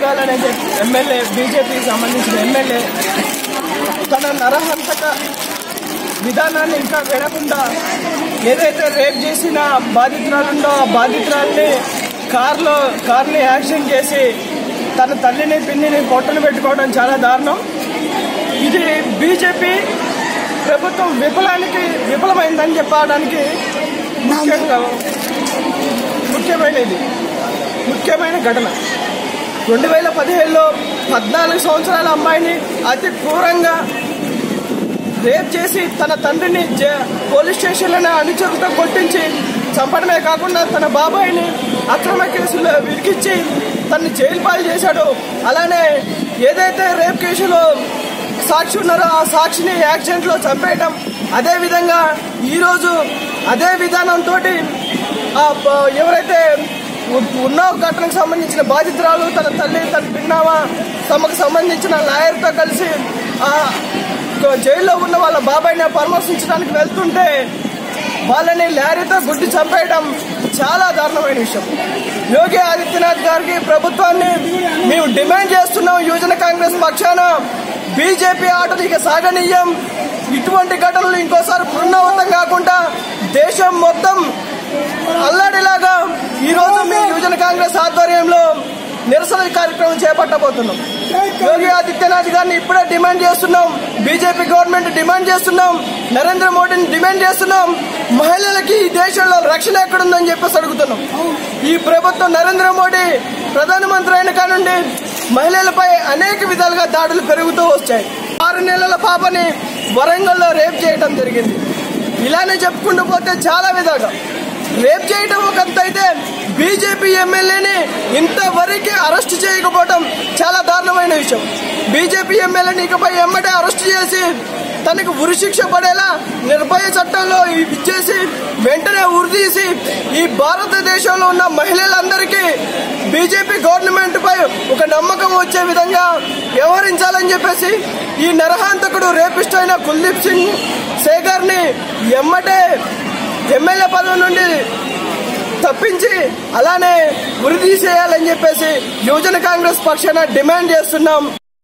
నాగాల్ అనే చెప్పి ఎమ్మెల్యే బీజేపీకి సంబంధించిన ఎమ్మెల్యే తన నరహంతక విధానాన్ని ఇంకా వినకుండా ఏదైతే రేప్ చేసిన బాధితురాలుందో ఆ బాధితురాల్ని కార్లో కార్ని యాక్సిడెంట్ చేసి తన తల్లిని పిన్నిని పొట్టను పెట్టుకోవడం చాలా దారుణం ఇది బీజేపీ ప్రభుత్వం విఫలానికి విఫలమైందని చెప్పడానికి ముఖ్యంగా ముఖ్యమైనది ముఖ్యమైన ఘటన రెండు వేల పదిహేడులో పద్నాలుగు సంవత్సరాల అమ్మాయిని అతి క్రూరంగా రేప్ చేసి తన తండ్రిని జ- పోలీస్ స్టేషన్లోనే అనుచరులతో కొట్టించి చంపడమే కాకుండా తన బాబాయిని అక్రమ కేసుల్లో విరికిచ్చి తనని జైలు పాలు చేశాడు అలానే ఏదైతే రేప్ కేసులో సాక్షి ఉన్నారో ఆ సాక్షిని యాక్సిడెంట్లో చంపేయటం అదేవిధంగా ఈరోజు అదే విధానంతో ఆ ప- ఎవరైతే ఉ- ఉన్నో ఘటనకు సంబంధించిన బాధితురాలు తన తల్లి తన పిన్నామ తమకు సంబంధించిన లాయర్తో కలిసి ఆ జైల్లో ఉన్న వాళ్ళ బాబాయిని పరామర్శించడానికి వెళ్తుంటే వాళ్ళని లారీతో గుడ్డి చంపేయడం చాలా దారుణమైన విషయం యోగి ఆదిత్యనాథ్ గారికి ప్రభుత్వాన్ని మేము డిమాండ్ చేస్తున్నాం యువజన కాంగ్రెస్ పక్షాన బీజేపీ ఆటలు ఇక సాగనీయం ఇటువంటి ఘటనలు ఇంకోసారి పునరావృతం కాకుండా దేశం మొత్తం అల్లాడిలాగా ఈ రోజు మీ యువజన కాంగ్రెస్ ఆధ్వర్యంలో నిరసన కార్యక్రమం చేపట్టబోతున్నాం యోగి ఆదిత్యనాథ్ గారిని ఇప్పుడే డిమాండ్ చేస్తున్నాం బీజేపీ గవర్నమెంట్ డిమాండ్ చేస్తున్నాం నరేంద్ర మోడీని డిమాండ్ చేస్తున్నాం మహిళలకి ఈ దేశంలో రక్షణ ఎక్కడుందని చెప్పేసి అడుగుతున్నాం ఈ ప్రభుత్వం నరేంద్ర మోడీ ప్రధానమంత్రి అయిన కానుండి మహిళలపై అనేక విధాలుగా దాడులు పెరుగుతూ వచ్చాయి ఆరు నెలల పాపని వరంగల్లో రేప్ చేయడం జరిగింది ఇలానే చెప్పుకుంటూ పోతే చాలా విధాలుగా రేప్ చేయడం ఒక ఎత్తు అయితే బీజేపీ ఎమ్మెల్యేని ఇంతవరకు అరెస్ట్ చేయకపోవడం చాలా దారుణమైన విషయం బీజేపీ ఎమ్మెల్యేని ఇకపై ఎమ్మటే అరెస్ట్ చేసి తనకు ఉరిశిక్ష పడేలా నిర్భయ చట్టంలో ఇచ్చేసి వెంటనే ఉరితీసి ఈ భారతదేశంలో ఉన్న మహిళలందరికీ బీజేపీ గవర్నమెంట్ పై ఒక నమ్మకం వచ్చే విధంగా వ్యవహరించాలని చెప్పేసి ఈ నరహాంతకుడు రేపిస్ట్ అయిన కుల్దీప్ సింగ్ సేగర్ ని ఎమ్మటే ఎమ్మెల్యే పదవి నుండి తప్పించి అలానే ఉరి తీసేయాలని చెప్పేసి యువజన కాంగ్రెస్ పక్షాన డిమాండ్ చేస్తున్నాం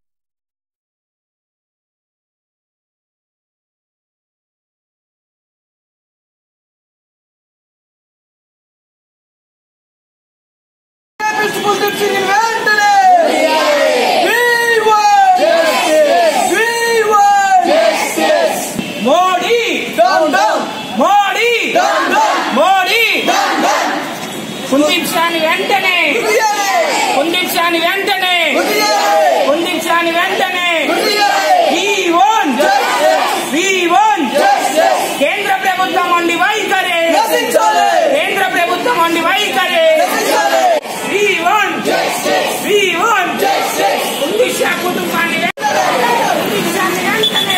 కుల్దీప్ సింగ్ వెంటనే We want We want Modi Down, down. Modi Down, down. Modi Down, down. Kuldeep షాని వెంటనే ఉరియాలి. కుల్దీప్ షాని వెంటనే ఉరియాలి. కుల్దీప్ షాని వెంటనే ఉరియాలి. We want Justice. We want Justice. కేంద్ర ప్రభుత్వం వండి వైఖరి నశించాలి. కేంద్ర ప్రభుత్వం వండి వైఖరి నశించాలి. We want Justice. We want Justice. Kuldeep Shah కుటుంబాన్ని వెంటనే కుల్దీప్ షాని వెంటనే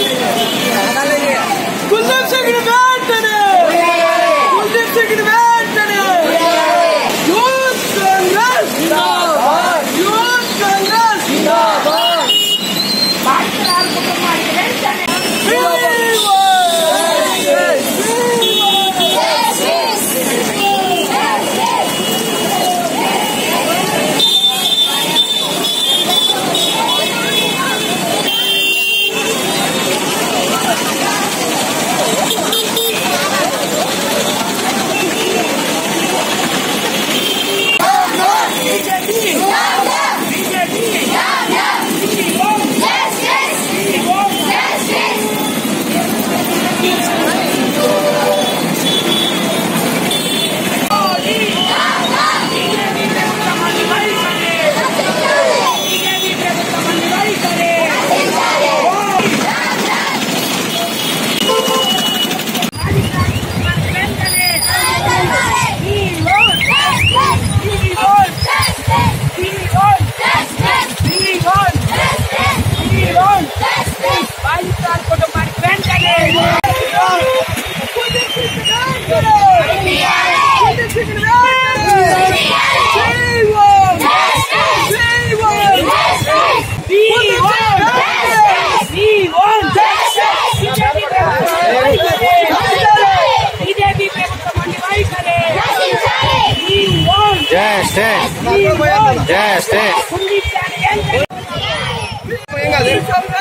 కుల్దీప్ సింగ్ ని వెంటనే కుల్దీప్ సింగ్ ని వెంటనే యూత్ కాంగ్రెస్ యూత్ కాంగ్రెస్ బాధితురాలు కుటుంబానికి వెంటనే బీజేపీ ప్రభుత్వం అండి వైఖరే Justice. Justice. కుండి కాదు